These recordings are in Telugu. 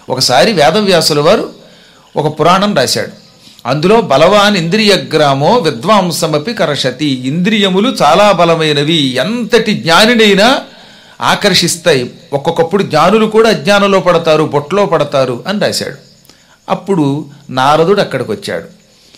ఒకసారి వేదవ్యాసుల వారు ఒక పురాణం రాశాడు అందులో బలవాన్ ఇంద్రియగ్రామో విద్వాంసమపి కరషతి ఇంద్రియములు చాలా బలమైనవి ఎంతటి జ్ఞానినైనా ఆకర్షిస్తాయి ఒక్కొక్కప్పుడు జ్ఞానులు కూడా అజ్ఞానంలో పడతారు బొట్లో పడతారు అని రాశాడు అప్పుడు నారదుడు అక్కడికి వచ్చాడు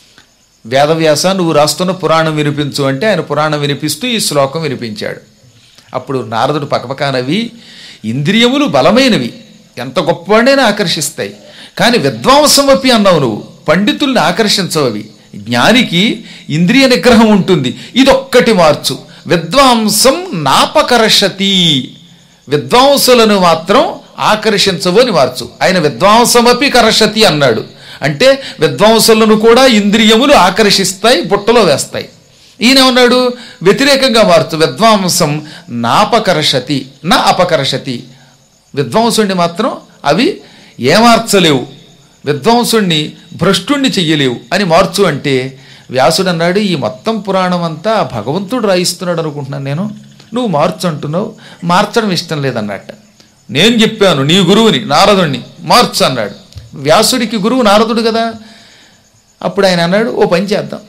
వేదవ్యాస నువ్వు రాస్తున్న పురాణం వినిపించు అంటే ఆయన పురాణం వినిపిస్తూ ఈ శ్లోకం వినిపించాడు అప్పుడు నారదుడు పక్కపక్కనవి ఇంద్రియములు బలమైనవి ఎంత గొప్పవాడైనా ఆకర్షిస్తాయి కానీ విద్వాంసమపి అన్నావు నువ్వు పండితుల్ని ఆకర్షించవు అవి జ్ఞానికి ఇంద్రియ నిగ్రహం ఉంటుంది ఇదొక్కటి మార్చు విద్వాంసం నాపకర్షతి విద్వాంసులను మాత్రం ఆకర్షించవు అని మార్చు ఆయన విద్వాంసమపి కర్షతి అన్నాడు అంటే విద్వాంసులను కూడా ఇంద్రియములు ఆకర్షిస్తాయి బుట్టలో వేస్తాయి ఈయన ఉన్నాడు వ్యతిరేకంగా మార్చు విద్వాంసం నాపకర్షతి నా అపకర్షతి విద్వాంసుణ్ణి మాత్రం అవి ఏమార్చలేవు విద్వాంసుణ్ణి భ్రష్టుణ్ణి చెయ్యలేవు అని మార్చు అంటే వ్యాసుడు అన్నాడు ఈ మొత్తం పురాణం అంతా భగవంతుడు రాయిస్తున్నాడు అనుకుంటున్నాను నేను నువ్వు మార్చు అంటున్నావు మార్చడం ఇష్టం లేదన్నట్ట నేను చెప్పాను నీ గురువుని నారదుణ్ణి మార్చు అన్నాడు వ్యాసుడికి గురువు నారదుడు కదా అప్పుడు ఆయన అన్నాడు ఓ పని చేద్దాం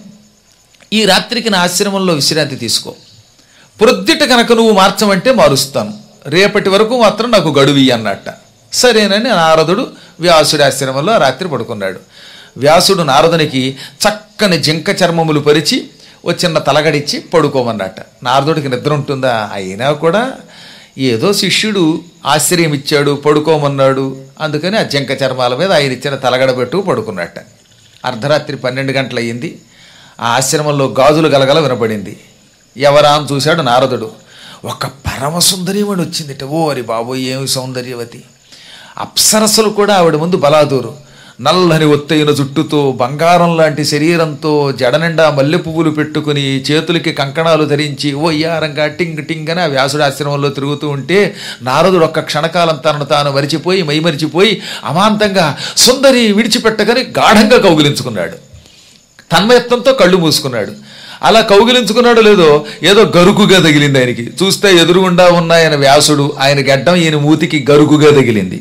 ఈ రాత్రికి నా ఆశ్రమంలో విశ్రాంతి తీసుకో ప్రొద్దుట కనుక నువ్వు మార్చమంటే మారుస్తాను రేపటి వరకు మాత్రం నాకు గడువి అన్నట్ట సరేనని నారదుడు వ్యాసుడి ఆశ్రమంలో ఆ రాత్రి పడుకున్నాడు వ్యాసుడు నారదునికి చక్కని జింక చర్మములు పరిచి ఓ చిన్న తలగడిచ్చి పడుకోమన్నట్ట నారదుడికి నిద్ర ఉంటుందా అయినా కూడా ఏదో శిష్యుడు ఆశ్రయం ఇచ్చాడు పడుకోమన్నాడు అందుకని ఆ జింక చర్మాల మీద ఆయన ఇచ్చిన తలగడ పెట్టు పడుకున్నట్ట అర్ధరాత్రి పన్నెండు గంటలయ్యింది ఆ ఆశ్రమంలో గాజులు గలగల వినపడింది ఎవరా అని చూశాడు నారదుడు ఒక పరమ సుందరీమణి వచ్చిందిట ఓ అరి బాబోయ్ ఏమి సౌందర్యవతి అప్సరసలు కూడా ఆవిడ ముందు బలాదూరు నల్లని ఒత్తైన జుట్టుతో బంగారం లాంటి శరీరంతో జడనిండా మల్లె పువ్వులు పెట్టుకుని చేతులకి కంకణాలు ధరించి ఓ ఇయ్యారంగా టింగ్ టింగ్ అని ఆ వ్యాసుడి ఆశ్రమంలో తిరుగుతూ ఉంటే నారదుడు ఒక్క క్షణకాలం తనను తాను మరిచిపోయి మైమరిచిపోయి అమాంతంగా సుందరి విడిచిపెట్టగానే గాఢంగా కౌగిలించుకున్నాడు తన్మయత్వంతో కళ్ళు మూసుకున్నాడు అలా కౌగిలించుకున్నాడో లేదో ఏదో గరుకుగా తగిలింది ఆయనకి చూస్తే ఎదురుగుండా ఉన్న ఆయన వ్యాసుడు ఆయన గడ్డం ఈయన మూతికి గరుకుగా తగిలింది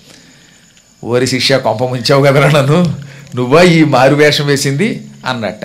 ఓరి శిష్య కొంప ముంచావు కదరా నన్ను నువ్వా ఈ మారు వేషం వేసింది అన్నట్ట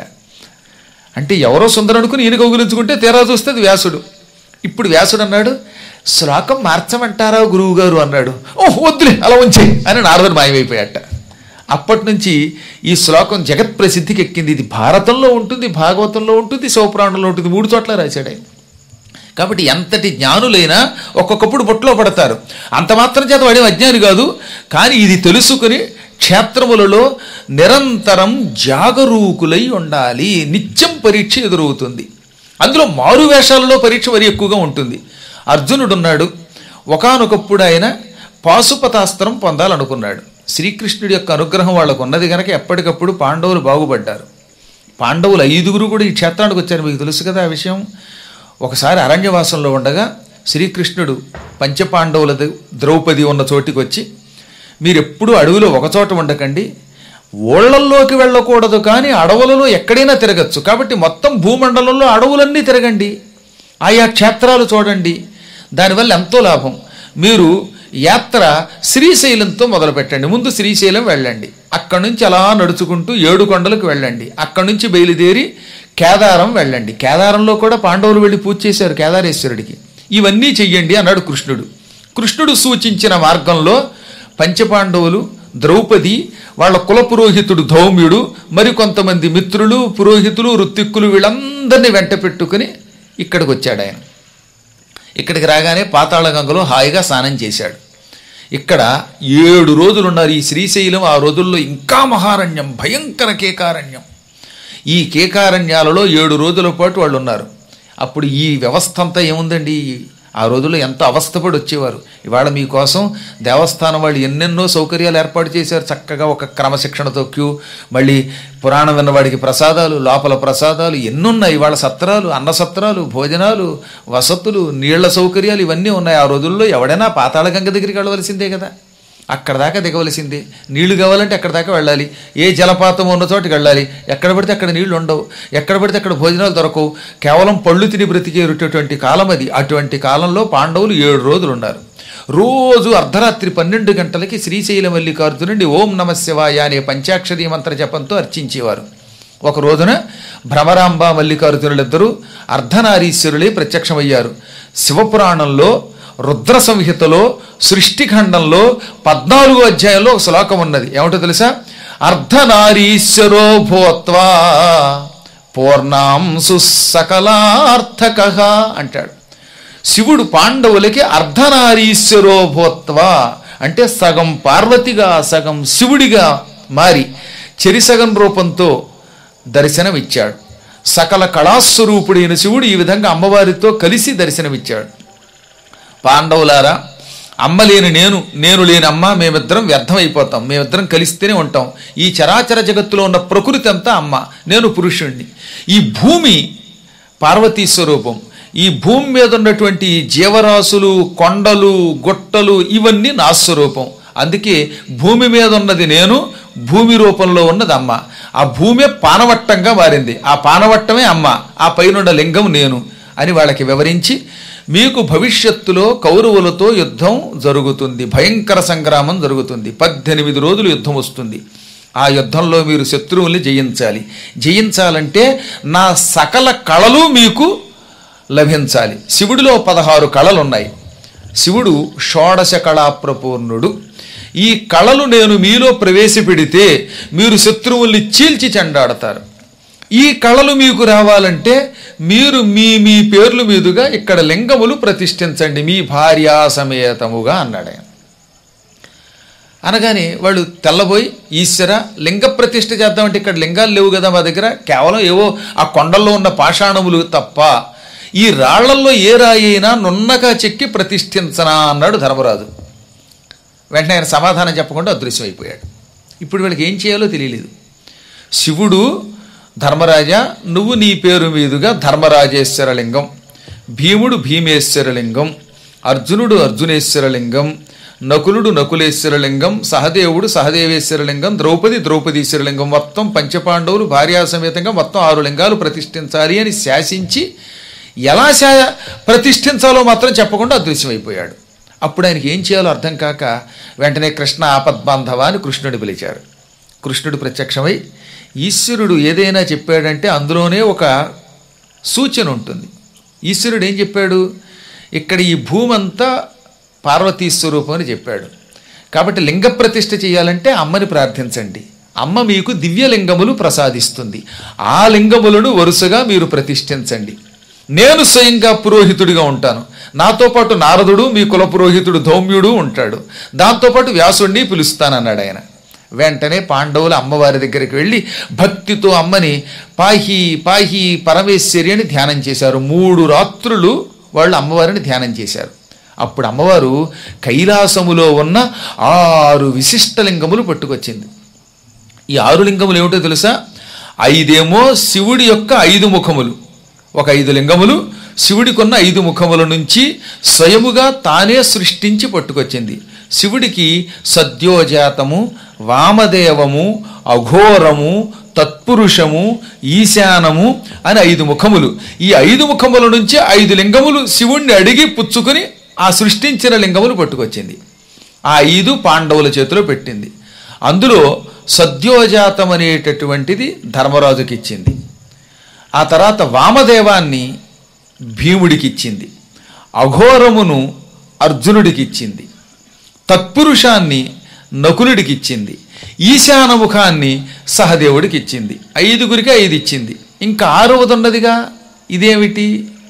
అంటే ఎవరో సుందరం అనుకుని ఈయన కౌగిలించుకుంటే తీరా చూస్తే అది వ్యాసుడు ఇప్పుడు వ్యాసుడు అన్నాడు శ్లోకం మార్చమంటారా గురువు గారు అన్నాడు ఓ వద్దులే అలా ఉంచే అని నారదుడు మాయమైపోయాట అప్పటి నుంచి ఈ శ్లోకం జగత్ ప్రసిద్ధికి ఎక్కింది ఇది భారతంలో ఉంటుంది భాగవతంలో ఉంటుంది శివపురాణంలో ఉంటుంది మూడు చోట్ల రాశాడు ఆయన కాబట్టి ఎంతటి జ్ఞానులైనా ఒక్కొక్కప్పుడు బొట్లో పడతారు అంత మాత్రం చేత వాడే అజ్ఞాని కాదు కానీ ఇది తెలుసుకుని క్షేత్రములలో నిరంతరం జాగరూకులై ఉండాలి నిత్యం పరీక్ష ఎదురవుతుంది అందులో మారు వేషాలలో పరీక్ష మరీ ఎక్కువగా ఉంటుంది అర్జునుడున్నాడు ఒకానొకప్పుడు ఆయన పాశుపతాస్త్రం పొందాలనుకున్నాడు శ్రీకృష్ణుడి యొక్క అనుగ్రహం వాళ్ళకు ఉన్నది కనుక ఎప్పటికప్పుడు పాండవులు బాగుపడ్డారు పాండవులు ఐదుగురు కూడా ఈ క్షేత్రానికి వచ్చారు మీకు తెలుసు కదా ఆ విషయం ఒకసారి అరణ్యవాసంలో ఉండగా శ్రీకృష్ణుడు పంచపాండవుల ద- ద్రౌపది ఉన్న చోటికి వచ్చి మీరు ఎప్పుడూ అడవిలో ఒకచోట ఉండకండి ఓళ్లల్లోకి వెళ్ళకూడదు కానీ అడవులలో ఎక్కడైనా తిరగచ్చు కాబట్టి మొత్తం భూమండలంలో అడవులన్నీ తిరగండి ఆయా క్షేత్రాలు చూడండి దానివల్ల ఎంతో లాభం మీరు యాత్ర శ్రీశైలంతో మొదలు పెట్టండి ముందు శ్రీశైలం వెళ్ళండి అక్కడి నుంచి అలా నడుచుకుంటూ ఏడు కొండలకు వెళ్ళండి అక్కడి నుంచి బయలుదేరి కేదారం వెళ్ళండి కేదారంలో కూడా పాండవులు వెళ్ళి పూజ చేశారు కేదారేశ్వరుడికి ఇవన్నీ చెయ్యండి అన్నాడు కృష్ణుడు కృష్ణుడు సూచించిన మార్గంలో పంచపాండవులు ద్రౌపది వాళ్ళ కుల పురోహితుడు ధౌమ్యుడు మరికొంతమంది మిత్రులు పురోహితులు ఋత్విక్కులు వీళ్ళందరినీ వెంట పెట్టుకుని ఇక్కడికి వచ్చాడు ఆయన ఇక్కడికి రాగానే పాతాళగంగలో హాయిగా స్నానం చేశాడు ఇక్కడ ఏడు రోజులు ఉన్నారు ఈ శ్రీశైలం ఆ రోజుల్లో ఇంకా మహారణ్యం భయంకర కేకారణ్యం ఈ కేకారణ్యాలలో ఏడు రోజుల పాటు వాళ్ళు ఉన్నారు అప్పుడు ఈ వ్యవస్థ అంతా ఏముందండి ఆ రోజుల్లో ఎంత అవస్థపడి వచ్చేవారు ఇవాళ మీకోసం దేవస్థానం వాళ్ళు ఎన్నెన్నో సౌకర్యాలు ఏర్పాటు చేశారు చక్కగా ఒక క్రమశిక్షణతో క్యూ మళ్ళీ పురాణం విన్నవాడికి ప్రసాదాలు లోపల ప్రసాదాలు ఎన్నున్నాయి ఇవాళ సత్రాలు అన్న సత్రాలు భోజనాలు వసతులు నీళ్ల సౌకర్యాలు ఇవన్నీ ఉన్నాయి ఆ రోజుల్లో ఎవడైనా పాతాళ గంగ దగ్గరికి వెళ్ళవలసిందే కదా అక్కడ దాకా దిగవలసిందే నీళ్లు కావాలంటే అక్కడ దాకా వెళ్ళాలి ఏ జలపాతం ఉన్న చోటికి వెళ్ళాలి ఎక్కడ పడితే అక్కడ నీళ్లు ఉండవు ఎక్కడ పడితే అక్కడ భోజనాలు దొరకవు కేవలం పళ్ళు తిని బ్రతికేటటువంటి కాలం అది అటువంటి కాలంలో పాండవులు ఏడు రోజులు ఉన్నారు రోజు అర్ధరాత్రి పన్నెండు గంటలకి శ్రీశైల మల్లికార్జునుడి ఓం నమ శివాయ అనే పంచాక్షరి మంత్ర జపంతో అర్చించేవారు ఒక రోజున భ్రమరాంబ మల్లికార్జునులిద్దరూ అర్ధనారీశ్వరులే ప్రత్యక్షమయ్యారు శివపురాణంలో రుద్ర సంహితలో సృష్టిఖండంలో పద్నాలుగో అధ్యాయంలో ఒక శ్లోకం ఉన్నది ఏమిటో తెలుసా అర్ధనారీశ్వరో భూత్వా పూర్ణాంసు సకలార్థక అంటాడు శివుడు పాండవులకి అర్ధనారీశ్వరో భూత్వా అంటే సగం పార్వతిగా సగం శివుడిగా మారి చెరిసగం రూపంతో దర్శనమిచ్చాడు సకల కళాస్వరూపుడైన శివుడు ఈ విధంగా అమ్మవారితో కలిసి దర్శనమిచ్చాడు పాండవులారా అమ్మ లేని నేను నేను లేని అమ్మ మేమిద్దరం వ్యర్థమైపోతాం మేమిద్దరం కలిస్తేనే ఉంటాం ఈ చరాచర జగత్తులో ఉన్న ప్రకృతి అంతా అమ్మ నేను పురుషుణ్ణి ఈ భూమి పార్వతీ స్వరూపం ఈ భూమి మీద ఉన్నటువంటి జీవరాశులు కొండలు గుట్టలు ఇవన్నీ నా స్వరూపం అందుకే భూమి మీద ఉన్నది నేను భూమి రూపంలో ఉన్నది అమ్మ ఆ భూమి పానవట్టంగా మారింది ఆ పానవట్టమే అమ్మ ఆ పైనున్న లింగం నేను అని వాళ్ళకి వివరించి మీకు భవిష్యత్తులో కౌరవులతో యుద్ధం జరుగుతుంది భయంకర సంగ్రామం జరుగుతుంది పద్దెనిమిది రోజులు యుద్ధం వస్తుంది ఆ యుద్ధంలో మీరు శత్రువుల్ని జయించాలి జయించాలంటే నా సకల కళలు మీకు లభించాలి శివుడిలో పదహారు కళలు ఉన్నాయి శివుడు షోడశ కళాప్రపూర్ణుడు ఈ కళలు నేను మీలో ప్రవేశపెడితే మీరు శత్రువుల్ని చీల్చి చెండాడతారు ఈ కళలు మీకు రావాలంటే మీరు మీ మీ పేర్లు మీదుగా ఇక్కడ లింగములు ప్రతిష్ఠించండి మీ భార్యా సమేతముగా అన్నాడు ఆయన అనగానే వాళ్ళు తెల్లబోయి ఈశ్వర లింగ ప్రతిష్ఠ చేద్దామంటే ఇక్కడ లింగాలు లేవు కదా మా దగ్గర కేవలం ఏవో ఆ కొండల్లో ఉన్న పాషాణములు తప్ప ఈ రాళ్లల్లో ఏ రాయి అయినా నున్నగా చెక్కి ప్రతిష్ఠించనా అన్నాడు ధర్మరాజు వెంటనే ఆయన సమాధానం చెప్పకుండా అదృశ్యమైపోయాడు ఇప్పుడు వీళ్ళకి ఏం చేయాలో తెలియలేదు శివుడు ధర్మరాజా నువ్వు నీ పేరు మీదుగా ధర్మరాజేశ్వరలింగం భీముడు భీమేశ్వరలింగం అర్జునుడు అర్జునేశ్వరలింగం నకులుడు నకులేశ్వరలింగం సహదేవుడు సహదేవేశ్వరలింగం ద్రౌపది ద్రౌపదీశ్వరలింగం మొత్తం పంచపాండవులు భార్యా సమేతంగా మొత్తం ఆరు లింగాలు ప్రతిష్ఠించాలి అని శాసించి ఎలా శా ప్రతిష్ఠించాలో మాత్రం చెప్పకుండా అదృశ్యమైపోయాడు అప్పుడు ఆయనకి ఏం చేయాలో అర్థం కాక వెంటనే కృష్ణ ఆపద్బాంధవ అని కృష్ణుడు పిలిచారు కృష్ణుడు ప్రత్యక్షమై ఈశ్వరుడు ఏదైనా చెప్పాడంటే అందులోనే ఒక సూచన ఉంటుంది ఈశ్వరుడు ఏం చెప్పాడు ఇక్కడ ఈ భూమి అంతా పార్వతీ స్వరూపం అని చెప్పాడు కాబట్టి లింగ ప్రతిష్ఠ చేయాలంటే అమ్మని ప్రార్థించండి అమ్మ మీకు దివ్యలింగములు ప్రసాదిస్తుంది ఆ లింగములను వరుసగా మీరు ప్రతిష్ఠించండి నేను స్వయంగా పురోహితుడిగా ఉంటాను నాతో పాటు నారదుడు మీ కుల పురోహితుడు ధౌమ్యుడు ఉంటాడు దాంతోపాటు వ్యాసుడిని పిలుస్తానన్నాడు ఆయన వెంటనే పాండవులు అమ్మవారి దగ్గరికి వెళ్ళి భక్తితో అమ్మని పాహి పాహి పరమేశ్వరి అని ధ్యానం చేశారు మూడు రాత్రులు వాళ్ళు అమ్మవారిని ధ్యానం చేశారు అప్పుడు అమ్మవారు కైలాసములో ఉన్న ఆరు విశిష్ట లింగములు పట్టుకొచ్చింది ఈ ఆరు లింగములు ఏమిటో తెలుసా ఐదేమో శివుడి యొక్క ఐదు ముఖములు ఒక ఐదు లింగములు శివుడికున్న ఐదు ముఖముల నుంచి స్వయముగా తానే సృష్టించి పట్టుకొచ్చింది శివుడికి సద్యోజాతము వామదేవము అఘోరము తత్పురుషము ఈశానము అని ఐదు ముఖములు ఈ ఐదు ముఖముల నుంచి ఐదు లింగములు శివుణ్ణి అడిగి పుచ్చుకుని ఆ సృష్టించిన లింగములు పట్టుకొచ్చింది ఆ ఐదు పాండవుల చేతిలో పెట్టింది అందులో సద్యోజాతం అనేటటువంటిది ధర్మరాజుకి ఇచ్చింది ఆ తర్వాత వామదేవాన్ని భీముడికి ఇచ్చింది అఘోరమును అర్జునుడికి ఇచ్చింది తత్పురుషాన్ని నకులుడికి ఇచ్చింది ఈశానముఖాన్ని సహదేవుడికి ఇచ్చింది ఐదుగురికి ఐదు ఇచ్చింది ఇంకా ఆరవది ఉన్నదిగా ఇదేమిటి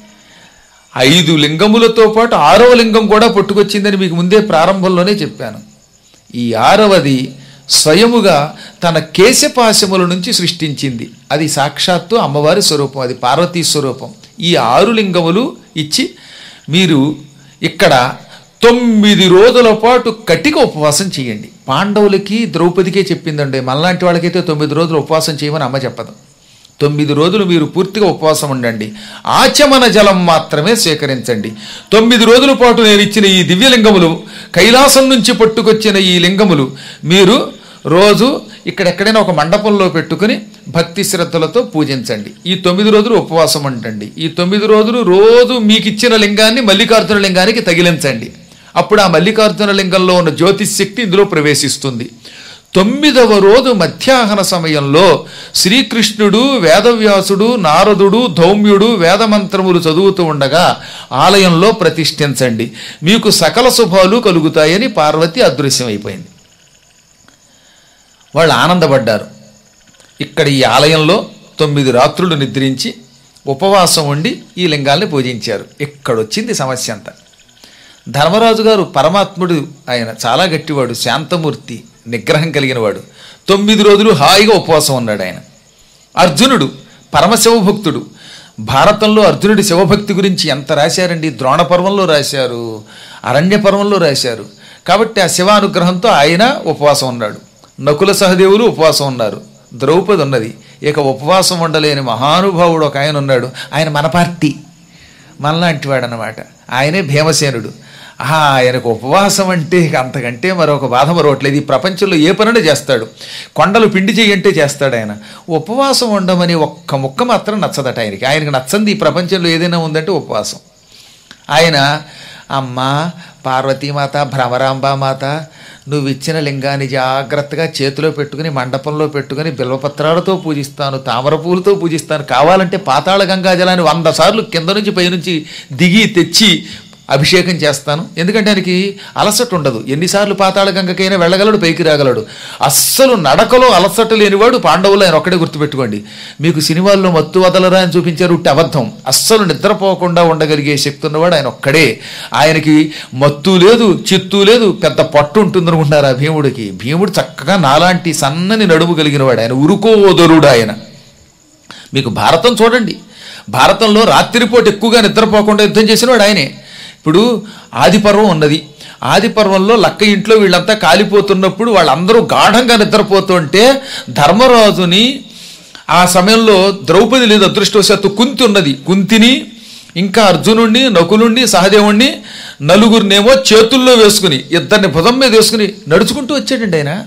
ఐదు లింగములతో పాటు ఆరవ లింగం కూడా పట్టుకొచ్చిందని మీకు ముందే ప్రారంభంలోనే చెప్పాను ఈ ఆరవది స్వయముగా తన కేశపాశముల నుంచి సృష్టించింది అది సాక్షాత్తు అమ్మవారి స్వరూపం అది పార్వతీ స్వరూపం ఈ ఆరు లింగములు ఇచ్చి మీరు ఇక్కడ తొమ్మిది రోజుల పాటు కటిక ఉపవాసం చేయండి పాండవులకి ద్రౌపదికే చెప్పిందండి మనలాంటి వాళ్ళకైతే తొమ్మిది రోజులు ఉపవాసం చేయమని అమ్మ చెప్పదు తొమ్మిది రోజులు మీరు పూర్తిగా ఉపవాసం ఉండండి ఆచమన జలం మాత్రమే స్వీకరించండి తొమ్మిది రోజుల పాటు నేను ఇచ్చిన ఈ దివ్యలింగములు కైలాసం నుంచి పట్టుకొచ్చిన ఈ లింగములు మీరు రోజు ఇక్కడెక్కడైనా ఒక మండపంలో పెట్టుకుని భక్తి శ్రద్ధలతో పూజించండి ఈ తొమ్మిది రోజులు ఉపవాసం ఉండండి ఈ తొమ్మిది రోజులు రోజు మీకు ఇచ్చిన లింగాన్ని మల్లికార్జున లింగానికి తగిలించండి అప్పుడు ఆ మల్లికార్జున లింగంలో ఉన్న జ్యోతిశక్తి ఇందులో ప్రవేశిస్తుంది తొమ్మిదవ రోజు మధ్యాహ్న సమయంలో శ్రీకృష్ణుడు వేదవ్యాసుడు నారదుడు ధౌమ్యుడు వేదమంత్రములు చదువుతూ ఉండగా ఆలయంలో ప్రతిష్ఠించండి మీకు సకల శుభాలు కలుగుతాయని పార్వతి అదృశ్యమైపోయింది వాళ్ళు ఆనందపడ్డారు ఇక్కడ ఈ ఆలయంలో తొమ్మిది రాత్రులు నిద్రించి ఉపవాసం ఉండి ఈ లింగాల్ని పూజించారు ఇక్కడొచ్చింది సమస్య అంతా ధర్మరాజు గారు పరమాత్ముడు ఆయన చాలా గట్టివాడు శాంతమూర్తి నిగ్రహం కలిగినవాడు తొమ్మిది రోజులు హాయిగా ఉపవాసం ఉన్నాడు ఆయన అర్జునుడు పరమశివభక్తుడు భారతంలో అర్జునుడి శివభక్తి గురించి ఎంత రాశారండి ద్రోణ పర్వంలో రాశారు అరణ్య పర్వంలో రాశారు కాబట్టి ఆ శివానుగ్రహంతో ఆయన ఉపవాసం ఉన్నాడు నకుల సహదేవులు ఉపవాసం ఉన్నారు ద్రౌపది ఉన్నది ఇక ఉపవాసం ఉండలేని మహానుభావుడు ఒక ఆయన ఉన్నాడు ఆయన మన పార్టీ మనలాంటి వాడు అనమాట ఆయనే భీమసేనుడు ఆహా ఆయనకు ఉపవాసం అంటే ఇక అంతకంటే మరొక బాధ మరొకట్లేదు ఈ ప్రపంచంలో ఏ పనులు చేస్తాడు కొండలు పిండి చెయ్యంటే చేస్తాడు ఆయన ఉపవాసం ఉండమని ఒక్క ముక్క మాత్రం నచ్చదట ఆయనకి ఆయనకి నచ్చంది ఈ ప్రపంచంలో ఏదైనా ఉందంటే ఉపవాసం ఆయన అమ్మ పార్వతీమాత భ్రమరాంబామాత నువ్వు ఇచ్చిన లింగాన్ని జాగ్రత్తగా చేతిలో పెట్టుకుని మండపంలో పెట్టుకుని బిల్వపత్రాలతో పూజిస్తాను తామర పూలతో పూజిస్తాను కావాలంటే పాతాళ గంగా జలాన్ని వంద సార్లు కింద నుంచి పైనుంచి దిగి తెచ్చి అభిషేకం చేస్తాను ఎందుకంటే ఆయనకి అలసట ఉండదు ఎన్నిసార్లు పాతాళ గంగకైనా వెళ్ళగలడు పైకి రాగలడు అస్సలు నడకలో అలసట లేనివాడు పాండవులు ఆయన ఒక్కడే గుర్తుపెట్టుకోండి మీకు సినిమాల్లో మత్తు వదలరా అని చూపించారు ఉట్టి అబద్ధం అస్సలు నిద్రపోకుండా ఉండగలిగే శక్తి ఉన్నవాడు ఆయన ఒక్కడే ఆయనకి మత్తు లేదు చిత్తు లేదు పెద్ద పట్టు ఉంటుంది అనుకుంటున్నారు ఆ భీముడికి భీముడు చక్కగా నాలాంటి సన్నని నడుము కలిగినవాడు ఆయన ఉరుకోదరుడు ఆయన మీకు భారతం చూడండి భారతంలో రాత్రిపూట ఎక్కువగా నిద్రపోకుండా యుద్ధం చేసినవాడు ఆయనే ఇప్పుడు ఆదిపర్వం ఉన్నది ఆదిపర్వంలో లక్క ఇంట్లో వీళ్ళంతా కాలిపోతున్నప్పుడు వాళ్ళందరూ గాఢంగా నిద్రపోతుంటే ధర్మరాజుని ఆ సమయంలో ద్రౌపది లేదు అదృష్టవశాత్తు కుంతి ఉన్నది కుంతిని ఇంకా అర్జునుణ్ణి నకులుణ్ణి సహదేవుణ్ణి నలుగురినేమో చేతుల్లో వేసుకుని ఇద్దరిని భుజం మీద వేసుకుని నడుచుకుంటూ వచ్చాడండి ఆయన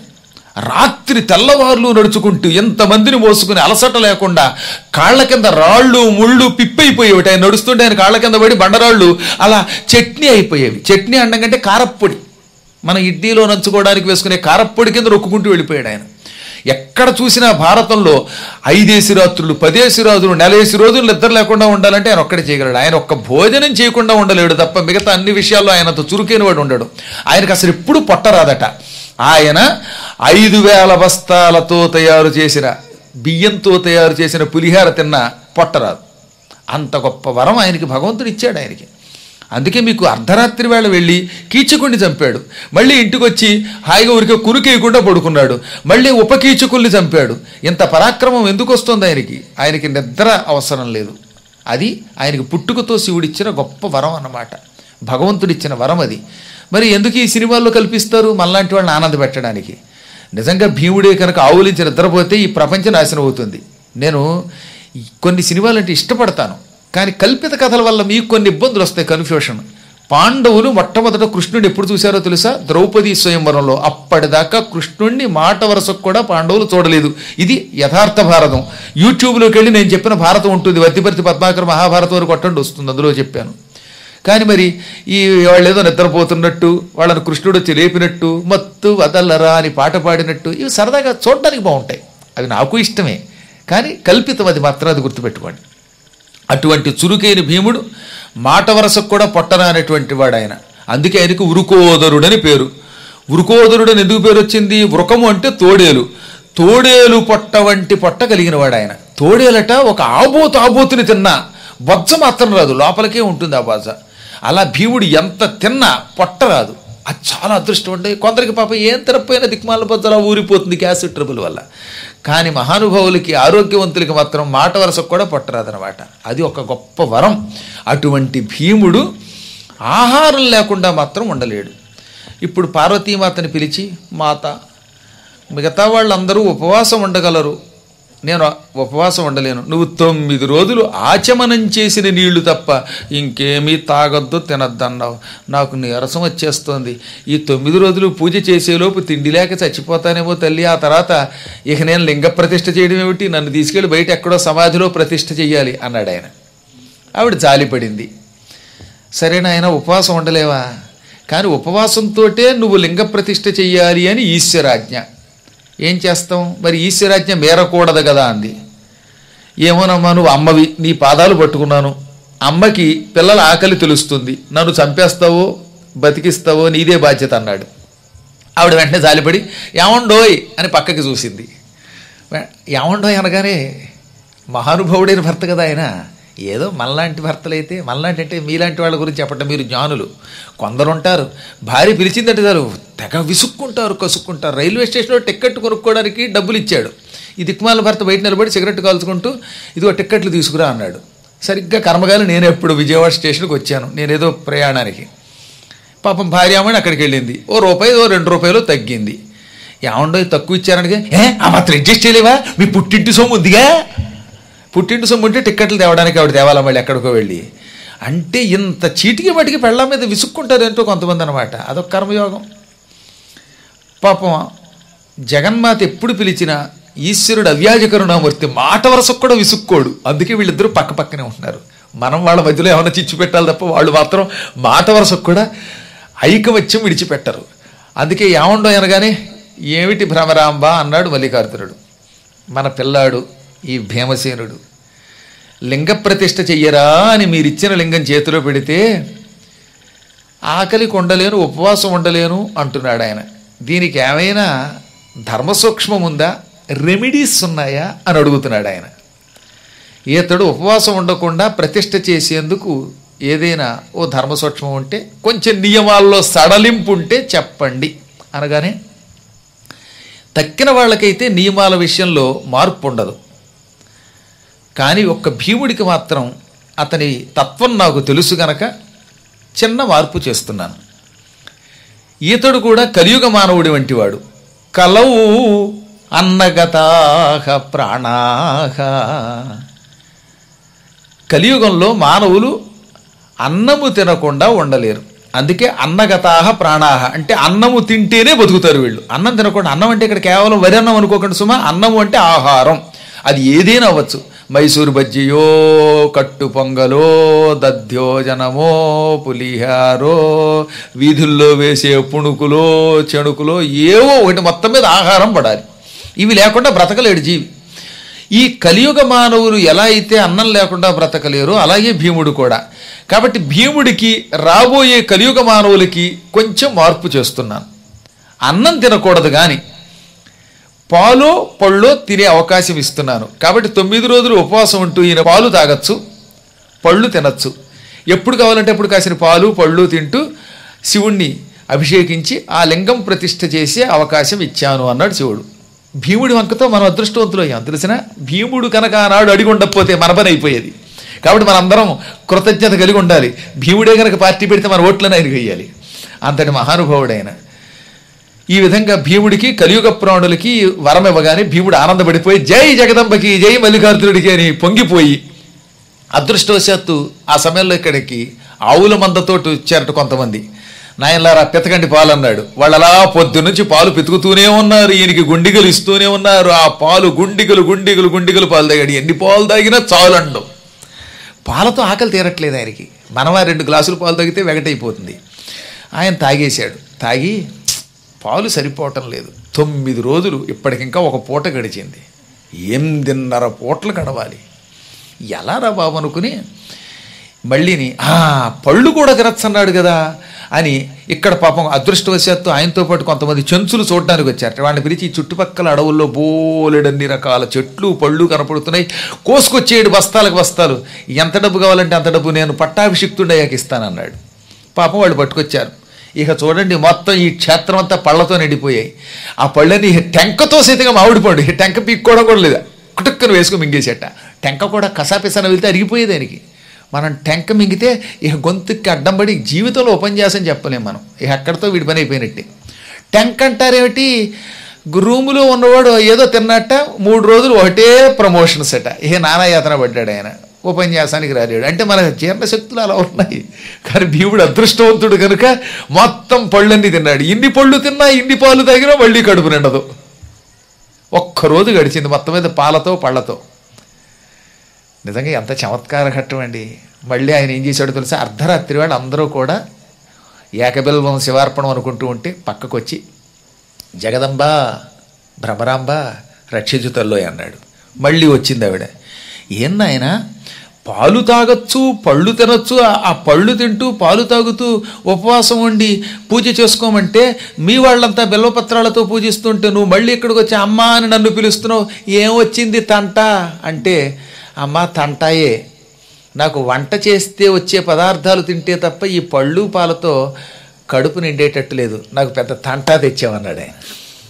రాత్రి తెల్లవార్లు నడుచుకుంటూ ఎంతమందిని మోసుకుని అలసట లేకుండా కాళ్ళ కింద రాళ్ళు ముళ్ళు పిప్పైపోయేవి ఆయన నడుస్తుంటే ఆయన కాళ్ళ కింద పడి బండరాళ్ళు అలా చట్నీ అయిపోయేవి చట్నీ అండం కంటే కారప్పొడి మన ఇడ్లీలో నంచుకోవడానికి వేసుకునే కారప్పొడి కింద రొక్కుకుంటూ వెళ్ళిపోయాడు ఆయన ఎక్కడ చూసినా భారతంలో ఐదేసి రాత్రులు పదేసి రాత్రులు నెలేసి రోజులు నిద్ర లేకుండా ఉండాలంటే ఆయన ఒక్కడే చేయగలడు ఆయన ఒక్క భోజనం చేయకుండా ఉండలేడు తప్ప మిగతా అన్ని విషయాల్లో ఆయనంత చురుకైన వాడు ఉండడు ఆయనకు అసలు ఎప్పుడు పొట్టరాదట ఆయన ఐదు వేల బస్తాలతో తయారు చేసిన బియ్యంతో తయారు చేసిన పులిహార తిన్న పొట్టరాదు అంత గొప్ప వరం ఆయనకి భగవంతుడు ఇచ్చాడు ఆయనకి అందుకే మీకు అర్ధరాత్రి వేళ వెళ్ళి కీచకుడిని చంపాడు మళ్ళీ ఇంటికి వచ్చి హాయిగా ఊరికే కురుకేయకుండా పడుకున్నాడు మళ్ళీ ఉపకీచకుల్ని చంపాడు ఇంత పరాక్రమం ఎందుకు వస్తుంది ఆయనకి ఆయనకి నిద్ర అవసరం లేదు అది ఆయనకి పుట్టుకతో శివుడిచ్చిన గొప్ప వరం అన్నమాట భగవంతుడిచ్చిన వరం అది మరి ఎందుకు ఈ సినిమాల్లో కల్పిస్తారు మనలాంటి వాళ్ళని ఆనంద పెట్టడానికి నిజంగా భీముడే కనుక ఆవులించి నిద్రపోతే ఈ ప్రపంచం నాశనం అవుతుంది నేను ఈ కొన్ని సినిమాలు అంటే ఇష్టపడతాను కానీ కల్పిత కథల వల్ల మీకు కొన్ని ఇబ్బందులు వస్తాయి కన్ఫ్యూషన్ పాండవులు మొట్టమొదట కృష్ణుడిని ఎప్పుడు చూశారో తెలుసా ద్రౌపది స్వయంవరంలో అప్పటిదాకా కృష్ణుడిని మాట వరసకు కూడా పాండవులు చూడలేదు ఇది యథార్థ భారతం యూట్యూబ్లోకి వెళ్ళి నేను చెప్పిన భారతం ఉంటుంది వద్దిపర్తి పద్మాకర్ మహాభారతం వరకు కొట్టండి వస్తుంది అందులో చెప్పాను కానీ మరి ఈ వాళ్ళు ఏదో నిద్రపోతున్నట్టు వాళ్ళని కృష్ణుడు వచ్చి లేపినట్టు మత్తు వదలరా అని పాట పాడినట్టు ఇవి సరదాగా చూడడానికి బాగుంటాయి అవి నాకు ఇష్టమే కానీ కల్పితం అది మాత్రం అది గుర్తుపెట్టుకోండి అటువంటి చురుకైన భీముడు మాట వరసకు కూడా పొట్టరానటువంటి వాడు ఆయన అందుకే ఆయనకు ఉరుకోదరుడని పేరు ఉరుకోదరుడని ఎందుకు పేరు వచ్చింది వృకము అంటే తోడేలు తోడేలు పొట్ట వంటి పొట్ట కలిగిన వాడు ఆయన తోడేలట ఒక ఆబోతు ఆబోతుని తిన్నా బొజ్జ మాత్రం రాదు లోపలికే ఉంటుంది ఆ బాజ అలా భీముడు ఎంత తిన్నా పొట్ట రాదు అది చాలా అదృష్టం ఉండే కొందరికి పాప ఏం తినపోయినా దిక్మాల బొజ్జలా ఊరిపోతుంది గ్యాస్ ట్రబుల్ వల్ల కానీ మహానుభావులకి ఆరోగ్యవంతులకి మాత్రం మాట వరసకు కూడా పొట్టరాదనమాట అది ఒక గొప్ప వరం అటువంటి భీముడు ఆహారం లేకుండా మాత్రం ఉండలేడు ఇప్పుడు పార్వతీమాతని పిలిచి మాత మిగతా వాళ్ళందరూ ఉపవాసం ఉండగలరు నేను ఉపవాసం ఉండలేను నువ్వు తొమ్మిది రోజులు ఆచమనం చేసిన నీళ్లు తప్ప ఇంకేమీ తాగొద్దు తినద్దన్నావు నాకు నీరసం వచ్చేస్తోంది ఈ తొమ్మిది రోజులు పూజ చేసేలోపు తిండి లేక చచ్చిపోతానేమో తల్లి ఆ తర్వాత ఇక నేను లింగ ప్రతిష్ఠ చేయడం ఏమిటి నన్ను తీసుకెళ్ళి బయట ఎక్కడో సమాధిలో ప్రతిష్ఠ చెయ్యాలి అన్నాడు ఆయన ఆవిడ జాలిపడింది సరే నాయన ఉపవాసం ఉండలేవా కానీ ఉపవాసంతోటే నువ్వు లింగ ప్రతిష్ఠ చెయ్యాలి అని ఈశ్వరాజ్ఞ ఏం చేస్తాం మరి ఈశ్వరాజ్ఞ మేరకూడదు కదా అంది ఏమోనమ్మా నువ్వు అమ్మవి నీ పాదాలు పట్టుకున్నాను అమ్మకి పిల్లల ఆకలి తెలుస్తుంది నన్ను చంపేస్తావో బతికిస్తావో నీదే బాధ్యత అన్నాడు ఆవిడ వెంటనే జాలిపడి ఏమండోయ్ అని పక్కకి చూసింది వె- ఏమండోయ్ అనగానే మహానుభావుడైన భర్త కదా ఆయన ఏదో మనలాంటి భర్తలైతే మనలాంటి అంటే మీలాంటి వాళ్ళ గురించి చెప్పండి మీరు జ్ఞానులు కొందరు ఉంటారు భార్య పిలిచిందంటే చాలు తెగ విసుక్కుంటారు కసుక్కుంటారు రైల్వే స్టేషన్లో టికెట్ కొనుక్కోవడానికి డబ్బులు ఇచ్చాడు ఈ దిక్మాల భర్త బయట నిలబడి సిగరెట్ కాల్చుకుంటూ ఇదిగో టిక్కెట్లు తీసుకురా అన్నాడు సరిగ్గా కర్మగాలి నేను ఎప్పుడు విజయవాడ స్టేషన్కి వచ్చాను నేనేదో ప్రయాణానికి పాపం భార్యామణి అక్కడికి వెళ్ళింది ఓ రూపాయి ఓ రెండు రూపాయలు తగ్గింది ఏమండో ఇది తక్కువ ఇచ్చారనగా ఏ ఆ మాత్రం అడ్జస్ట్ చేయలేవా మీ పుట్టింటి సొమ్ము ఉందిగా పుట్టింటి సొమ్ము ఉంటే టిక్కెట్లు తేవడానికి ఆవిడ తేవాలా మళ్ళీ ఎక్కడికో వెళ్ళి అంటే ఇంత చీటికి మటికి పెళ్ళ మీద విసుక్కుంటారు ఏంటో కొంతమంది అనమాట అదొక కర్మయోగం పాపం జగన్మాత ఎప్పుడు పిలిచినా ఈశ్వరుడు అవ్యాజ కరుణామూర్తి మాట వరసకు కూడా విసుక్కోడు అందుకే వీళ్ళిద్దరూ పక్క పక్కనే ఉంటున్నారు మనం వాళ్ళ మధ్యలో ఏమైనా చిచ్చు పెట్టాలి తప్ప వాళ్ళు మాత్రం మాట వరసకు కూడా ఐకమత్యం విడిచిపెట్టరు అందుకే ఏమండో అనగానే ఏమిటి భ్రమరాంబ అన్నాడు మల్లికార్జునుడు మన పిల్లాడు ఈ భీమసేనుడు లింగ ప్రతిష్ఠ చెయ్యరా అని మీరిచ్చిన లింగం చేతిలో పెడితే ఆకలి కొండలేను ఉపవాసం ఉండలేను అంటున్నాడు ఆయన దీనికి ఏమైనా ధర్మ సూక్ష్మం ఉందా రెమెడీస్ ఉన్నాయా అని అడుగుతున్నాడు ఆయన ఈతడు ఉపవాసం ఉండకుండా ప్రతిష్ఠ చేసేందుకు ఏదైనా ఓ ధర్మ సూక్ష్మం ఉంటే కొంచెం నియమాల్లో సడలింపు ఉంటే చెప్పండి అనగానే తక్కిన వాళ్ళకైతే నియమాల విషయంలో మార్పు ఉండదు కానీ ఒక్క భీముడికి మాత్రం అతని తత్వం నాకు తెలుసు గనక చిన్న మార్పు చేస్తున్నాను ఈతడు కూడా కలియుగ మానవుడి వంటివాడు కలవు అన్నగతాహ ప్రాణాహ కలియుగంలో మానవులు అన్నము తినకుండా ఉండలేరు అందుకే అన్నగతాహ ప్రాణాహ అంటే అన్నము తింటేనే బతుకుతారు వీళ్ళు అన్నం తినకుండా అన్నం అంటే ఇక్కడ కేవలం వరి అన్నం అనుకోకండి సుమా అన్నము అంటే ఆహారం అది ఏదైనా అవ్వచ్చు మైసూరు బజ్జియో కట్టు పొంగలో దధ్యోజనమో పులిహారో వీధుల్లో వేసే పుణుకులో చెణుకులో ఏవో ఒకటి మొత్తం మీద ఆహారం పడాలి ఇవి లేకుండా బ్రతకలేడు జీవి ఈ కలియుగ మానవులు ఎలా అయితే అన్నం లేకుండా బ్రతకలేరో అలాగే భీముడు కూడా కాబట్టి భీముడికి రాబోయే కలియుగ మానవులకి కొంచెం మార్పు చేస్తున్నాను అన్నం తినకూడదు కానీ పాలు పళ్ళో తినే అవకాశం ఇస్తున్నాను కాబట్టి తొమ్మిది రోజులు ఉపవాసం ఉంటూ ఈయన పాలు తాగొచ్చు పళ్ళు తినచ్చు ఎప్పుడు కావాలంటే అప్పుడు కాసిన పాలు పళ్ళు తింటూ శివుణ్ణి అభిషేకించి ఆ లింగం ప్రతిష్ఠ చేసే అవకాశం ఇచ్చాను అన్నాడు శివుడు భీముడి వంకతో మనం అదృష్టవంతులు అయ్యాం తెలిసిన భీముడు కనుక ఆనాడు అడిగి ఉండకపోతే మన పని అయిపోయేది కాబట్టి మనందరం కృతజ్ఞత కలిగి ఉండాలి భీముడే కనుక పార్టీ పెడితే మన ఓట్లను ఆయనకు వేయాలి అంతటి మహానుభావుడైన ఈ విధంగా భీముడికి కలియుగ ప్రాణులకి వరం ఇవ్వగానే భీముడు ఆనందపడిపోయి జై జగదంబకి జై మల్లికార్జునుడికి అని పొంగిపోయి అదృష్టవశాత్తు ఆ సమయంలో ఇక్కడికి ఆవుల మందతోటి వచ్చారట కొంతమంది నాయనలారా పితకండి పాలు అన్నాడు వాళ్ళు అలా పొద్దు నుంచి పాలు పితుకుతూనే ఉన్నారు ఈయనకి గుండిగలు ఇస్తూనే ఉన్నారు ఆ పాలు గుండిగలు గుండిగలు గుండిగలు పాలు తాగాడు ఎన్ని పాలు తాగినా చాలండు పాలతో ఆకలి తీరట్లేదు ఆయనకి మనమా రెండు గ్లాసులు పాలు తాగితే వెగటైపోతుంది ఆయన తాగేశాడు తాగి పాలు సరిపోవటం లేదు తొమ్మిది రోజులు ఇప్పటికింకా ఒక పూట గడిచింది ఎనిమిదిన్నర పూటలు గడవాలి ఎలా రా బాబు అనుకుని మళ్ళీని "ఆ, పళ్ళు కూడా తినచ్చన్నాడు కదా అని ఇక్కడ పాపం అదృష్టవశాత్తు ఆయనతో పాటు కొంతమంది చెంచులు చూడడానికి వచ్చారట వాళ్ళని పిలిచి ఈ చుట్టుపక్కల అడవుల్లో బోలెడన్ని రకాల చెట్లు పళ్ళు కనపడుతున్నాయి కోసుకొచ్చేడు బస్తాలకు బస్తాలు ఎంత డబ్బు కావాలంటే అంత డబ్బు నేను పట్టాభిషిక్తుడయ్యాక ఇస్తానన్నాడు పాపం వాళ్ళు పట్టుకొచ్చారు ఇక చూడండి మొత్తం ఈ క్షేత్రం అంతా పళ్ళతో నిండిపోయాయి ఆ పళ్ళని టెంకతో సైతంగా మామిడి పండు ఈ టెంక పీక్కోవడం కూడా లేదా కుటుక్కను వేసుకుని మింగేసేట టెంక కూడా కసాపిసాన వెళ్తే అరిగిపోయేది దానికి మనం టెంక మింగితే ఇక గొంతుకి అడ్డం పడి జీవితంలో ఉపన్యాసం చెప్పలేం మనం ఇక అక్కడితో వీడి పని అయిపోయినట్టే టెంక్ అంటారేమిటి రూములో ఉన్నవాడు ఏదో తిన్నట్ట మూడు రోజులు ఒకటే ప్రమోషన్స్ అట ఇక నానాయాతన పడ్డాడు ఆయన ఉపన్యాసానికి రాలేడు అంటే మన జీర్ణశక్తులు అలా ఉన్నాయి కానీ భీముడు అదృష్టవంతుడు కనుక మొత్తం పళ్ళన్నీ తిన్నాడు ఇన్ని పళ్ళు తిన్నా ఇన్ని పాలు తాగినా మళ్ళీ కడుపు నిండదు ఒక్కరోజు గడిచింది మొత్తం మీద పాలతో పళ్ళతో నిజంగా ఎంత చమత్కార ఘట్టం అండి మళ్ళీ ఆయన ఏం చేశాడో తెలుసా అర్ధరాత్రి వాళ్ళు అందరూ కూడా ఏకబిల్వం శివార్పణం అనుకుంటూ ఉంటే పక్కకు వచ్చి జగదంబ భ్రమరాంబ రక్షించుతల్లో అన్నాడు మళ్ళీ వచ్చింది ఆవిడ ఏం నాయన పాలు తాగొచ్చు పళ్ళు తినొచ్చు ఆ- ఆ పళ్ళు తింటూ పాలు తాగుతూ ఉపవాసం ఉండి పూజ చేసుకోమంటే మీ వాళ్ళంతా బెల్లపత్రాలతో పూజిస్తుంటే నువ్వు మళ్ళీ ఇక్కడికి వచ్చి అమ్మ అని నన్ను పిలుస్తున్నావు ఏం వచ్చింది తంట అంటే అమ్మ తంటాయే నాకు వంట చేస్తే వచ్చే పదార్థాలు తింటే తప్ప ఈ పళ్ళు పాలతో కడుపు నిండేటట్టు లేదు నాకు పెద్ద తంటా తెచ్చామన్నాడు ఆయన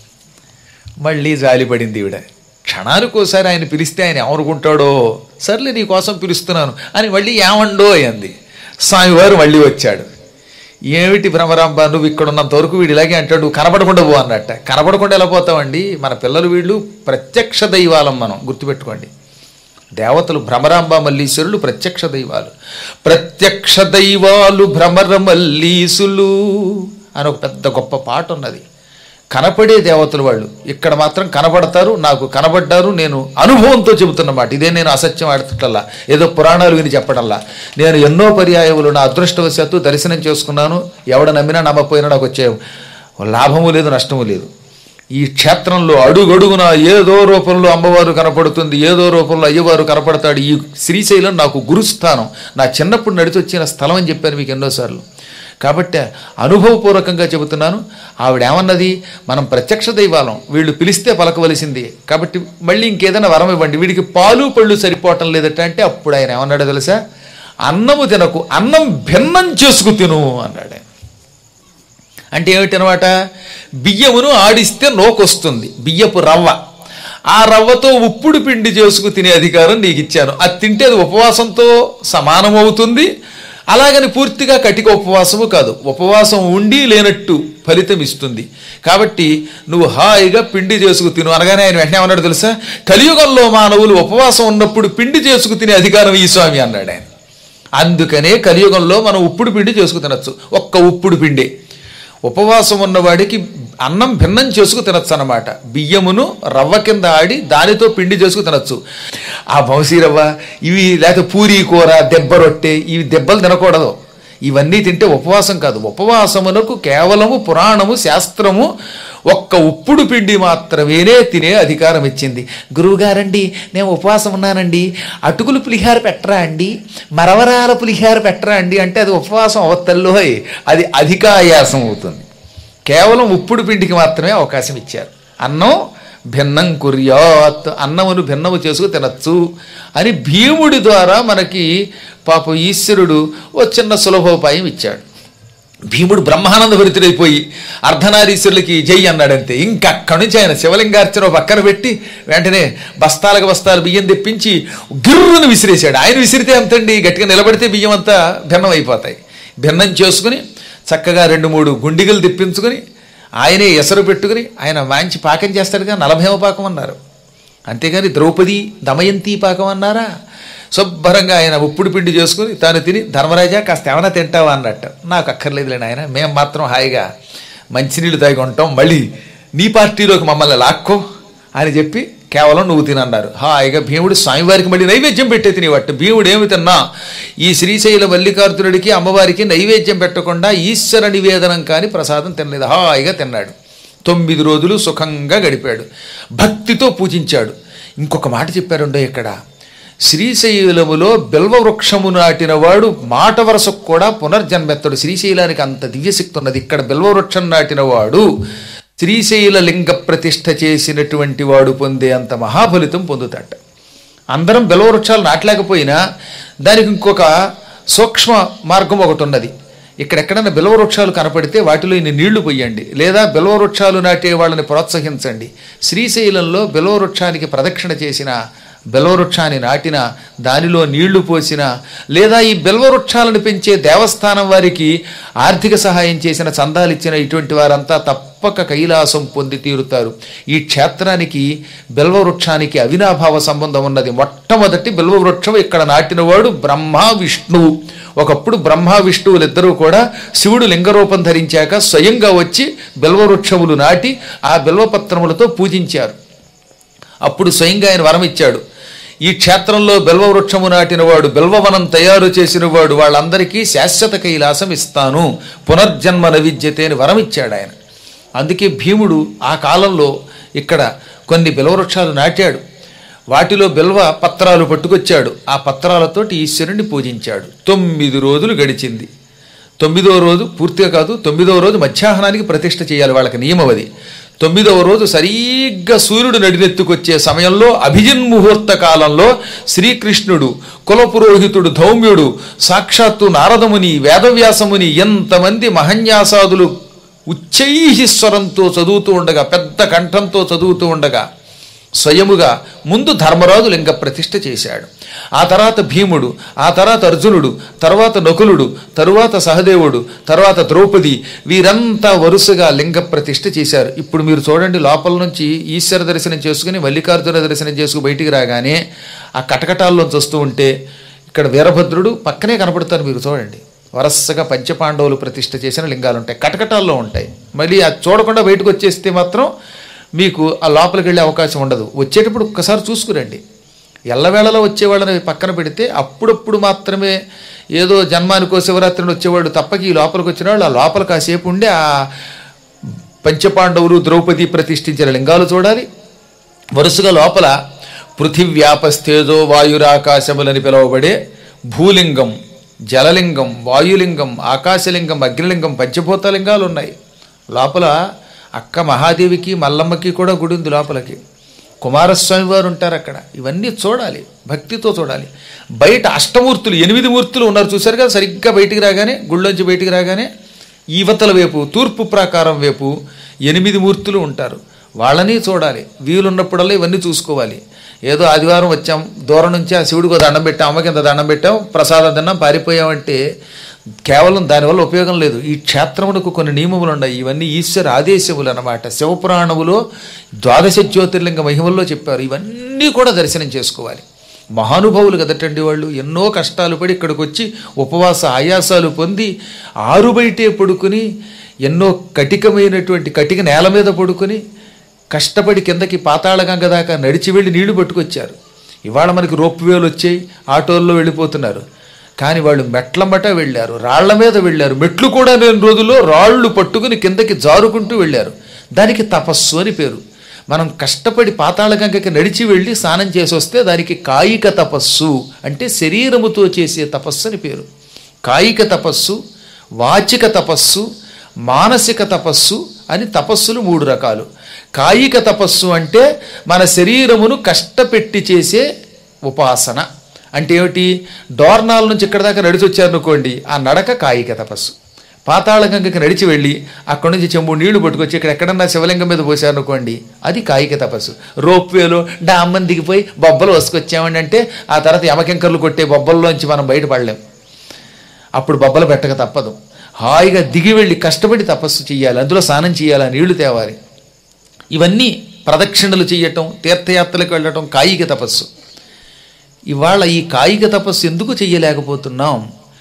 మళ్ళీ జాలిపడింది ఈవిడ క్షణానికోసారి ఆయన పిలిస్తే ఆయన ఏమనుకుంటాడో సర్లే నీ కోసం పిలుస్తున్నాను అని మళ్ళీ ఏమండో అయింది స్వామివారు మళ్ళీ వచ్చాడు ఏమిటి భ్రమరాంబ నువ్వు ఇక్కడ ఉన్నంత వరకు వీడు ఇలాగే అంటాడు నువ్వు కనపడకుండా పో అన్నట్ట కనపడకుండా ఎలా పోతావండి మన పిల్లలు వీళ్ళు ప్రత్యక్ష దైవాలం మనం గుర్తుపెట్టుకోండి దేవతలు భ్రమరాంబ మల్లీశ్వరులు ప్రత్యక్ష దైవాలు ప్రత్యక్ష దైవాలు భ్రమర మల్లీసులు అని ఒక పెద్ద గొప్ప పాట ఉన్నది కనపడే దేవతలు వాళ్ళు ఇక్కడ మాత్రం కనపడతారు నాకు కనబడ్డారు నేను అనుభవంతో చెబుతున్నమాట ఇదే నేను అసత్యం ఆడుతుట్లల్లా ఏదో పురాణాలు విని చెప్పడంలా నేను ఎన్నో పర్యాయములు నా అదృష్టవశాత్తు దర్శనం చేసుకున్నాను ఎవడ నమ్మినా నమ్మపోయినా నాకు వచ్చే లాభము లేదు నష్టము లేదు ఈ క్షేత్రంలో అడుగడుగున ఏదో రూపంలో అమ్మవారు కనపడుతుంది ఏదో రూపంలో అయ్యవారు కనపడతాడు ఈ శ్రీశైలం నాకు గురుస్థానం నా చిన్నప్పుడు నడిచి వచ్చిన స్థలం అని చెప్పాను మీకు ఎన్నోసార్లు కాబట్టి అనుభవపూర్వకంగా చెబుతున్నాను ఆవిడ ఏమన్నది మనం ప్రత్యక్ష దైవాలం వీళ్ళు పిలిస్తే పలకవలసింది కాబట్టి మళ్ళీ ఇంకేదైనా వరం ఇవ్వండి వీడికి పాలు పళ్ళు సరిపోవటం లేదట అంటే అప్పుడు ఆయన ఏమన్నాడో తెలుసా అన్నము తినకు అన్నం భిన్నం చేసుకు తిను అన్నాడు ఆయన అంటే ఏమిటనమాట బియ్యమును ఆడిస్తే నోకొస్తుంది బియ్యపు రవ్వ ఆ రవ్వతో ఉప్పుడు పిండి చేసుకు తినే అధికారం నీకు ఇచ్చాను అది తింటే అది ఉపవాసంతో సమానమవుతుంది అలాగని పూర్తిగా కటిక ఉపవాసము కాదు ఉపవాసం ఉండి లేనట్టు ఫలితం ఇస్తుంది కాబట్టి నువ్వు హాయిగా పిండి చేసుకు తిను అనగానే ఆయన వెంటనే అన్నాడు తెలుసా కలియుగంలో మానవులు ఉపవాసం ఉన్నప్పుడు పిండి చేసుకు తినే అధికారం ఈ స్వామి అన్నాడు ఆయన అందుకనే కలియుగంలో మనం ఉప్పుడు పిండి చేసుకు తినచ్చు ఒక్క ఉప్పుడు పిండి ఉపవాసం ఉన్నవాడికి అన్నం భిన్నం చేసుకు తినచ్చు అనమాట బియ్యమును రవ్వ కింద ఆడి దానితో పిండి చేసుకు తినచ్చు ఆ బౌసీ రవ్వ ఇవి లేకపోతే పూరీ కూర దెబ్బ రొట్టె ఇవి దెబ్బలు తినకూడదు ఇవన్నీ తింటే ఉపవాసం కాదు ఉపవాసమునకు కేవలము పురాణము శాస్త్రము ఒక్క ఉప్పుడు పిండి మాత్రమేనే తినే అధికారం ఇచ్చింది గురువుగారండి నేను ఉపవాసం ఉన్నానండి అటుకులు పులిహార పెట్టరా అండి మరవరాల పులిహార పెట్టరా అండి అంటే అది ఉపవాసం అవతల్లో అది అధికాయాసం అవుతుంది కేవలం ఉప్పుడు పిండికి మాత్రమే అవకాశం ఇచ్చారు అన్నం భిన్నం కుర్యాత్ అన్నమును భిన్నము చేసుకు తినచ్చు అని భీముడి ద్వారా మనకి పాప ఈశ్వరుడు ఓ చిన్న సులభోపాయం ఇచ్చాడు భీముడు బ్రహ్మానంద భరితుడైపోయి అర్ధనారీశ్వరులకి జై అన్నాడంతే ఇంకక్కడి నుంచి ఆయన శివలింగార్చన ఓ పక్కన పెట్టి వెంటనే బస్తాలకు బస్తాలు బియ్యం తెప్పించి గిర్రును విసిరేశాడు ఆయన విసిరితే అంతండి గట్టిగా నిలబడితే బియ్యం అంతా భిన్నం అయిపోతాయి భిన్నం చేసుకుని చక్కగా రెండు మూడు గుండిగలు తెప్పించుకుని ఆయనే ఎసరు పెట్టుకుని ఆయన మంచి పాకం చేస్తాడుగా నలభైవ పాకం అన్నారు అంతేగాని ద్రౌపది దమయంతి పాకం అన్నారా శుభ్రంగా ఆయన ఉప్పుడు పిండి చేసుకుని తాను తిని ధర్మరాజా కాస్త ఏమైనా తింటావా అన్నట్టు నాకు అక్కర్లేదులే ఆయన మేము మాత్రం హాయిగా మంచినీళ్ళు తాగి ఉంటాం మళ్ళీ నీ పార్టీలోకి మమ్మల్ని లాక్కో అని చెప్పి కేవలం నువ్వు తినన్నారు హాయిగా భీముడు స్వామివారికి మళ్ళీ నైవేద్యం పెట్టే తినేవాట భీముడు ఏమి తిన్నా ఈ శ్రీశైల మల్లికార్జునుడికి అమ్మవారికి నైవేద్యం పెట్టకుండా ఈశ్వర నివేదనం కాని ప్రసాదం తినలేదు హాయిగా తిన్నాడు తొమ్మిది రోజులు సుఖంగా గడిపాడు భక్తితో పూజించాడు ఇంకొక మాట చెప్పారుండో ఇక్కడ శ్రీశైలములో బిల్వ వృక్షము నాటిన వాడు మాట వరసకు కూడా పునర్జన్మెత్తడు శ్రీశైలానికి అంత దివ్యశక్తి ఉన్నది ఇక్కడ బిల్వ వృక్షం నాటిన వాడు శ్రీశైల లింగ ప్రతిష్ఠ చేసినటువంటి వాడు పొందే అంత మహాఫలితం పొందుతాట అందరం బిల్వ వృక్షాలు నాటలేకపోయినా దానికి ఇంకొక సూక్ష్మ మార్గం ఒకటి ఉన్నది ఇక్కడెక్కడైనా బిల్వ వృక్షాలు కనపడితే వాటిలో ఇన్ని నీళ్లు పొయ్యండి లేదా బిల్వ వృక్షాలు నాటే వాళ్ళని ప్రోత్సహించండి శ్రీశైలంలో బిల్వ వృక్షానికి ప్రదక్షిణ చేసిన బిల్వవృక్షాన్ని నాటిన దానిలో నీళ్లు పోసిన లేదా ఈ బిల్వవృక్షాలను పెంచే దేవస్థానం వారికి ఆర్థిక సహాయం చేసిన చందాలు ఇచ్చిన ఇటువంటి వారంతా తప్పక కైలాసం పొంది తీరుతారు ఈ క్షేత్రానికి బిల్వవృక్షానికి అవినాభావ సంబంధం ఉన్నది మొట్టమొదటి బిల్వవృక్షం ఇక్కడ నాటినవాడు బ్రహ్మ విష్ణువు ఒకప్పుడు బ్రహ్మ విష్ణువులు ఇద్దరూ కూడా శివుడు లింగరూపం ధరించాక స్వయంగా వచ్చి బిల్వవృక్షములు నాటి ఆ బిల్వపత్రములతో పూజించారు అప్పుడు స్వయంగా ఆయన వరం ఇచ్చాడు ఈ క్షేత్రంలో బెల్వవృక్షము నాటినవాడు బెల్వవనం తయారు చేసినవాడు వాళ్ళందరికీ శాశ్వత కైలాసం ఇస్తాను పునర్జన్మ నవిద్యతే అని వరం ఇచ్చాడు ఆయన అందుకే భీముడు ఆ కాలంలో ఇక్కడ కొన్ని బిల్వవృక్షాలు నాటాడు వాటిలో బిల్వ పత్రాలు పట్టుకొచ్చాడు ఆ పత్రాలతోటి ఈశ్వరుణ్ణి పూజించాడు తొమ్మిది రోజులు గడిచింది తొమ్మిదవ రోజు పూర్తిగా కాదు తొమ్మిదవ రోజు మధ్యాహ్నానికి ప్రతిష్ఠ చేయాలి వాళ్ళకి నియమం అది తొమ్మిదవ రోజు సరిగ్గా సూర్యుడు నడినెత్తుకొచ్చే సమయంలో అభిజిన్ ముహూర్త కాలంలో శ్రీకృష్ణుడు కులపురోహితుడు ధౌమ్యుడు సాక్షాత్తు నారదముని వేదవ్యాసముని ఎంతమంది మహన్యాసాదులు ఉచ్చైహిస్వరంతో చదువుతూ ఉండగా పెద్ద కంఠంతో చదువుతూ ఉండగా స్వయముగా ముందు ధర్మరాజు లింగ ప్రతిష్ఠ చేశాడు ఆ తర్వాత భీముడు ఆ తర్వాత అర్జునుడు తర్వాత నకులుడు తరువాత సహదేవుడు తర్వాత ద్రౌపది వీరంతా వరుసగా లింగ ప్రతిష్ఠ చేశారు ఇప్పుడు మీరు చూడండి లోపల నుంచి ఈశ్వర దర్శనం చేసుకుని మల్లికార్జున దర్శనం చేసుకుని బయటికి రాగానే ఆ కటకటాల్లోంచి వస్తూ ఉంటే ఇక్కడ వీరభద్రుడు పక్కనే కనపడతారు మీరు చూడండి వరసగా పంచపాండవులు ప్రతిష్ఠ చేసిన లింగాలు ఉంటాయి కటకటాల్లో ఉంటాయి మళ్ళీ అది చూడకుండా బయటకు వచ్చేస్తే మాత్రం మీకు ఆ లోపలికి వెళ్ళే అవకాశం ఉండదు వచ్చేటప్పుడు ఒక్కసారి చూసుకురండి ఎల్లవేళలో వచ్చేవాళ్ళని పక్కన పెడితే అప్పుడప్పుడు మాత్రమే ఏదో జన్మానికో శివరాత్రిని వచ్చేవాడు తప్పకి ఈ లోపలికి వచ్చిన వాళ్ళు ఆ లోపల కాసేపు ఉండి ఆ పంచపాండవులు ద్రౌపది ప్రతిష్ఠించిన లింగాలు చూడాలి వరుసగా లోపల పృథివ్యాపస్థేజో వాయురాకాశములని పిలువబడే భూలింగం జలలింగం వాయులింగం ఆకాశలింగం అగ్నిలింగం పంచభూతలింగాలు ఉన్నాయి లోపల అక్క మహాదేవికి మల్లమ్మకి కూడా గుడి ఉంది లోపలికి కుమారస్వామి వారు ఉంటారు అక్కడ ఇవన్నీ చూడాలి భక్తితో చూడాలి బయట అష్టమూర్తులు ఎనిమిది మూర్తులు ఉన్నారు చూశారు కదా సరిగ్గా బయటికి రాగానే గుళ్ళోంచి బయటికి రాగానే ఈవతల వైపు తూర్పు ప్రాకారం వైపు ఎనిమిది మూర్తులు ఉంటారు వాళ్ళని చూడాలి వీలున్నప్పుడల్లా ఇవన్నీ చూసుకోవాలి ఏదో ఆదివారం వచ్చాం దూరం నుంచి ఆ శివుడికి ఒక దండం పెట్టాం అమ్మకి ఇంత దండం పెట్టాం ప్రసాదం తిన్నాం పారిపోయామంటే కేవలం దానివల్ల ఉపయోగం లేదు ఈ క్షేత్రమునకు కొన్ని నియమములు ఉన్నాయి ఇవన్నీ ఈశ్వర ఆదేశములు అన్నమాట శివపురాణములో ద్వాదశ జ్యోతిర్లింగ మహిమల్లో చెప్పారు ఇవన్నీ కూడా దర్శనం చేసుకోవాలి మహానుభావులు కదటండి వాళ్ళు ఎన్నో కష్టాలు పడి ఇక్కడికి వచ్చి ఉపవాస ఆయాసాలు పొంది ఆరు బయటే పడుకుని ఎన్నో కటికమైనటువంటి కటిక నేల మీద పడుకుని కష్టపడి కిందకి పాతాళగంగ దాకా నడిచి వెళ్ళి నీళ్లు పట్టుకొచ్చారు ఇవాళ మనకి రోప్ వేలు వచ్చాయి ఆటోల్లో వెళ్ళిపోతున్నారు కానీ వాళ్ళు మెట్లమ్మట వెళ్ళారు రాళ్ల మీద వెళ్ళారు మెట్లు కూడా లేని రోజుల్లో రాళ్ళు పట్టుకుని కిందకి జారుకుంటూ వెళ్ళారు దానికి తపస్సు అని పేరు మనం కష్టపడి పాతాళగంగకి నడిచి వెళ్ళి స్నానం చేసి వస్తే దానికి కాయిక తపస్సు అంటే శరీరముతో చేసే తపస్సు అని పేరు కాయిక తపస్సు వాచిక తపస్సు మానసిక తపస్సు అని తపస్సులు మూడు రకాలు కాయిక తపస్సు అంటే మన శరీరమును కష్టపెట్టి చేసే ఉపాసన అంటే ఏమిటి డోర్నాల నుంచి ఇక్కడ దాకా నడిచి వచ్చారనుకోండి ఆ నడక కాయిక తపస్సు పాతాళగంగకి నడిచి వెళ్ళి అక్కడి నుంచి చెంబు నీళ్లు పట్టుకొచ్చి ఇక్కడ ఎక్కడన్నా శివలింగం మీద పోసారనుకోండి అది కాయిక తపస్సు రోప్వేలో డామ్మని దిగిపోయి బొబ్బలు వసుకొచ్చామండి అంటే ఆ తర్వాత యమకెంకర్లు కొట్టే బొబ్బల్లోంచి మనం బయటపడలేం అప్పుడు బొబ్బలు పెట్టక తప్పదు హాయిగా దిగి వెళ్ళి కష్టపడి తపస్సు చేయాలి అందులో స్నానం చేయాలి ఆ నీళ్లు తేవాలి ఇవన్నీ ప్రదక్షిణలు చేయటం తీర్థయాత్రలకు వెళ్ళటం కాయిక తపస్సు ఇవాళ ఈ కాయిక తపస్సు ఎందుకు చెయ్యలేకపోతున్నాం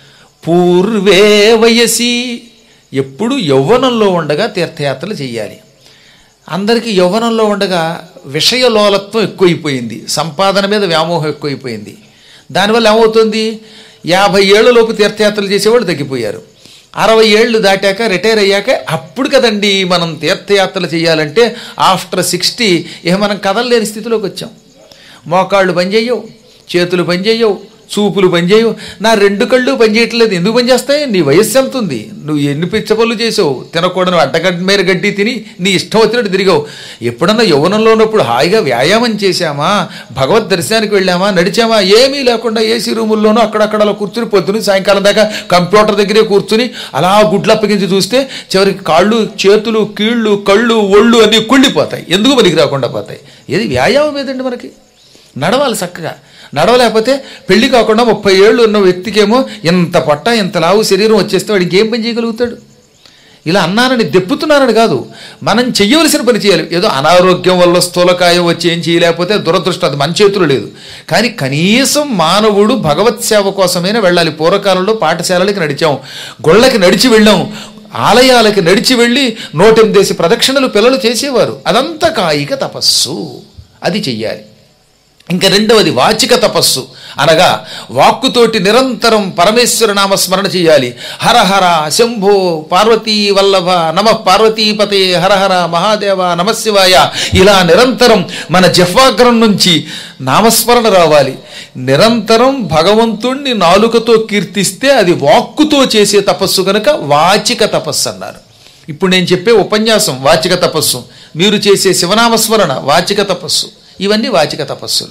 పూర్వే వయసి ఎప్పుడు యవ్వనంలో ఉండగా తీర్థయాత్రలు చేయాలి అందరికీ యవ్వనంలో ఉండగా విషయలోలత్వం ఎక్కువైపోయింది సంపాదన మీద వ్యామోహం ఎక్కువైపోయింది దానివల్ల ఏమవుతుంది యాభై ఏళ్ళలోపు తీర్థయాత్రలు చేసేవాళ్ళు తగ్గిపోయారు అరవై ఏళ్ళు దాటాక రిటైర్ అయ్యాక అప్పుడు కదండి మనం తీర్థయాత్రలు చేయాలంటే ఆఫ్టర్ సిక్స్టీ ఇక మనం కదలలేని స్థితిలోకి వచ్చాం మోకాళ్ళు పనిచేయవు చేతులు పనిచేయవు చూపులు పనిచేయవు నా రెండు కళ్ళు పనిచేయట్లేదు ఎందుకు పనిచేస్తాయి నీ వయస్సు ఎంత ఉంది నువ్వు ఎన్ని పిచ్చ పనులు చేసావు తినకూడదు అడ్డగడ్డ మేర గడ్డి తిని నీ ఇష్టం వచ్చినట్టు తిరిగావు ఎప్పుడన్నా యవ్వనంలో ఉన్నప్పుడు హాయిగా వ్యాయామం చేశామా భగవద్ దర్శనానికి వెళ్ళామా నడిచామా ఏమీ లేకుండా ఏసీ రూముల్లోనూ అక్కడక్కడ అలా కూర్చుని పొద్దున సాయంకాలం దాకా కంప్యూటర్ దగ్గరే కూర్చుని అలా గుడ్లు అప్పగించి చూస్తే చివరికి కాళ్ళు చేతులు కీళ్ళు కళ్ళు ఒళ్ళు అన్నీ కుళ్ళిపోతాయి ఎందుకు పనికి రాకుండా పోతాయి ఏది వ్యాయామం ఏదండి మనకి నడవాలి చక్కగా నడవలేకపోతే పెళ్లి కాకుండా ముప్పై ఏళ్ళు ఉన్న వ్యక్తికేమో ఇంత పొట్ట ఇంత లావు శరీరం వచ్చేస్తే వాడికి ఏం పని చేయగలుగుతాడు ఇలా అన్నానని దెప్పుతున్నానని కాదు మనం చెయ్యవలసిన పని చేయాలి ఏదో అనారోగ్యం వల్ల స్థూలకాయం వచ్చి ఏం చేయలేకపోతే దురదృష్టం అది మన చేతులు లేదు కానీ కనీసం మానవుడు భగవత్ సేవ కోసమైనా వెళ్ళాలి పూర్వకాలంలో పాఠశాలలకి నడిచాం గొళ్ళకి నడిచి వెళ్ళాం ఆలయాలకి నడిచి వెళ్ళి నూటెనిమిదేసి ప్రదక్షిణలు పిల్లలు చేసేవారు అదంతా కాయిక తపస్సు అది చెయ్యాలి ఇంకా రెండవది వాచిక తపస్సు అనగా వాక్కుతోటి నిరంతరం పరమేశ్వర నామస్మరణ చేయాలి హర హర శంభో పార్వతీ వల్లభ నమ పార్వతీపతే హర హర మహాదేవ నమశివాయ ఇలా నిరంతరం మన జఫాగ్రం నుంచి నామస్మరణ రావాలి నిరంతరం భగవంతుణ్ణి నాలుకతో కీర్తిస్తే అది వాక్కుతో చేసే తపస్సు కనుక వాచిక తపస్సు అన్నారు ఇప్పుడు నేను చెప్పే ఉపన్యాసం వాచిక తపస్సు మీరు చేసే శివనామస్మరణ వాచిక తపస్సు ఇవన్నీ వాచిక తపస్సులు